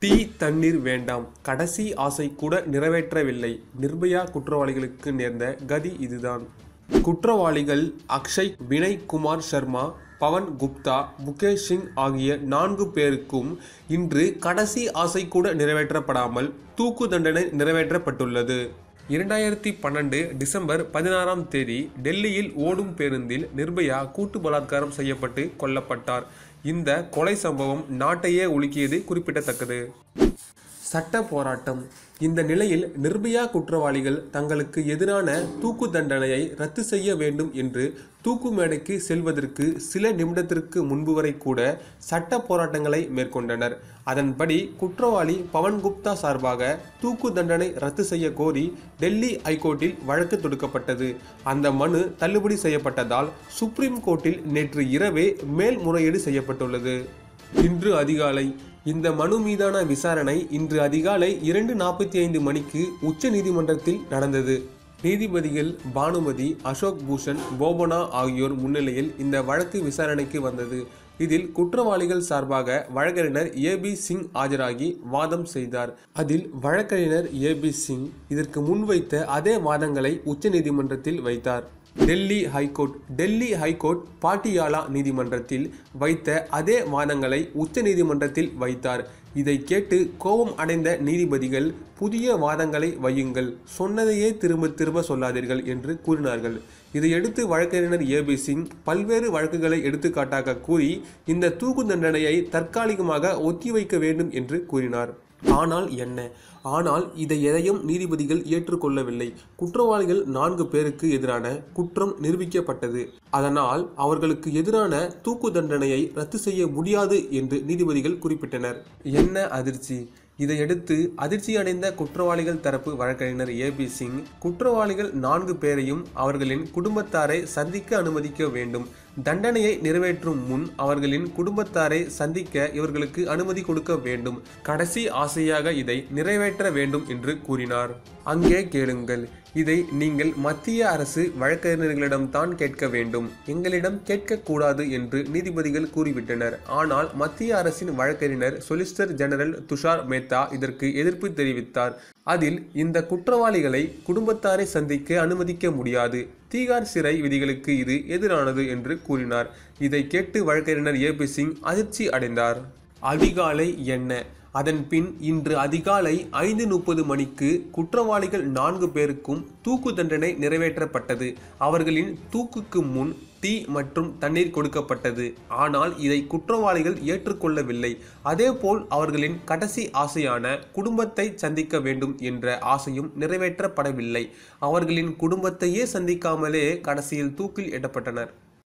tea தண்ணீர் வேண்டாம் கடைசி ஆசை கூட நிறைவேற்றவில்லை நிர்பயா குற்றவாளிகளுக்கு நேர்ந்த கதி இதுதான் குற்றவாளிகள் அக்ஷய் வினய் குமார் சர்மா பவன் குப்தா முகேஷ் சிங் ஆகிய நான்கு பேருக்கும் இன்று கடைசி ஆசை கூட நிறைவேற்றப்படாமல் தூக்கு தண்டனை நிறைவேற்றப்பட்டுள்ளது இரண்டாயிரத்தி பன்னெண்டு டிசம்பர் பதினாறாம் தேதி டெல்லியில் ஓடும் பேருந்தில் நிர்பயா கூட்டு பலாத்காரம் செய்யப்பட்டு கொல்லப்பட்டார் இந்த கொலை சம்பவம் நாட்டையே உலுக்கியது குறிப்பிடத்தக்கது சட்ட போராட்டம் இந்த நிலையில் நிர்பயா குற்றவாளிகள் தங்களுக்கு எதிரான தூக்கு தண்டனையை ரத்து செய்ய வேண்டும் என்று தூக்கு மேடைக்கு செல்வதற்கு சில நிமிடத்திற்கு முன்பு வரை கூட சட்ட போராட்டங்களை மேற்கொண்டனர் அதன்படி குற்றவாளி பவன் குப்தா சார்பாக தூக்கு தண்டனை ரத்து செய்ய கோரி டெல்லி ஐகோர்ட்டில் வழக்கு தொடுக்கப்பட்டது அந்த மனு தள்ளுபடி செய்யப்பட்டதால் சுப்ரீம் கோர்ட்டில் நேற்று இரவே மேல்முறையீடு செய்யப்பட்டுள்ளது இன்று அதிகாலை இந்த மனு மீதான விசாரணை இன்று அதிகாலை இரண்டு நாற்பத்தி ஐந்து மணிக்கு உச்ச நீதிமன்றத்தில் நடந்தது நீதிபதிகள் பானுமதி அசோக் பூஷன் போபனா ஆகியோர் முன்னிலையில் இந்த வழக்கு விசாரணைக்கு வந்தது இதில் குற்றவாளிகள் சார்பாக வழக்கறிஞர் ஏபி சிங் ஆஜராகி வாதம் செய்தார் அதில் வழக்கறிஞர் ஏபி சிங் இதற்கு முன்வைத்த அதே வாதங்களை உச்சநீதிமன்றத்தில் வைத்தார் டெல்லி ஹைகோர்ட் டெல்லி ஹைகோர்ட் பாட்டியாலா நீதிமன்றத்தில் வைத்த அதே வாதங்களை உச்ச நீதிமன்றத்தில் வைத்தார் இதை கேட்டு கோபம் அடைந்த நீதிபதிகள் புதிய வாதங்களை வையுங்கள் சொன்னதையே திரும்ப திரும்ப சொல்லாதீர்கள் என்று கூறினார்கள் இதையடுத்து வழக்கறிஞர் ஏபி சிங் பல்வேறு வழக்குகளை எடுத்துக்காட்டாக கூறி இந்த தூக்கு தண்டனையை தற்காலிகமாக ஒத்திவைக்க வேண்டும் என்று கூறினார் ஆனால் என்ன ஆனால் இதை எதையும் நீதிபதிகள் ஏற்றுக்கொள்ளவில்லை குற்றவாளிகள் நான்கு பேருக்கு எதிரான குற்றம் நிரூபிக்கப்பட்டது அதனால் அவர்களுக்கு எதிரான தூக்கு தண்டனையை ரத்து செய்ய முடியாது என்று நீதிபதிகள் குறிப்பிட்டனர் என்ன அதிர்ச்சி இதையடுத்து அதிர்ச்சியடைந்த குற்றவாளிகள் தரப்பு வழக்கறிஞர் ஏபி சிங் குற்றவாளிகள் நான்கு பேரையும் அவர்களின் குடும்பத்தாரை சந்திக்க அனுமதிக்க வேண்டும் தண்டனையை நிறைவேற்றும் முன் அவர்களின் குடும்பத்தாரை சந்திக்க இவர்களுக்கு அனுமதி கொடுக்க வேண்டும் கடைசி ஆசையாக இதை நிறைவேற்ற வேண்டும் என்று கூறினார் அங்கே கேளுங்கள் இதை நீங்கள் மத்திய அரசு வழக்கறிஞர்களிடம்தான் கேட்க வேண்டும் எங்களிடம் கேட்கக்கூடாது என்று நீதிபதிகள் கூறிவிட்டனர் ஆனால் மத்திய அரசின் வழக்கறிஞர் சொலிசிட்டர் ஜெனரல் துஷார் மேத்தா இதற்கு எதிர்ப்பு தெரிவித்தார் அதில் இந்த குற்றவாளிகளை குடும்பத்தாரை சந்திக்க அனுமதிக்க முடியாது தீகார் சிறை விதிகளுக்கு இது எதிரானது என்று கூறினார் இதை கேட்டு வழக்கறிஞர் ஏபி சிங் அதிர்ச்சி அடைந்தார் அதிகாலை என்ன அதன் பின் இன்று அதிகாலை ஐந்து முப்பது மணிக்கு குற்றவாளிகள் நான்கு பேருக்கும் தூக்கு தண்டனை நிறைவேற்றப்பட்டது அவர்களின் தூக்குக்கு முன் டீ மற்றும் தண்ணீர் கொடுக்கப்பட்டது ஆனால் இதை குற்றவாளிகள் ஏற்றுக்கொள்ளவில்லை அதேபோல் அவர்களின் கடைசி ஆசையான குடும்பத்தை சந்திக்க வேண்டும் என்ற ஆசையும் நிறைவேற்றப்படவில்லை அவர்களின் குடும்பத்தையே சந்திக்காமலே கடைசியில் தூக்கில் எட்டப்பட்டனர்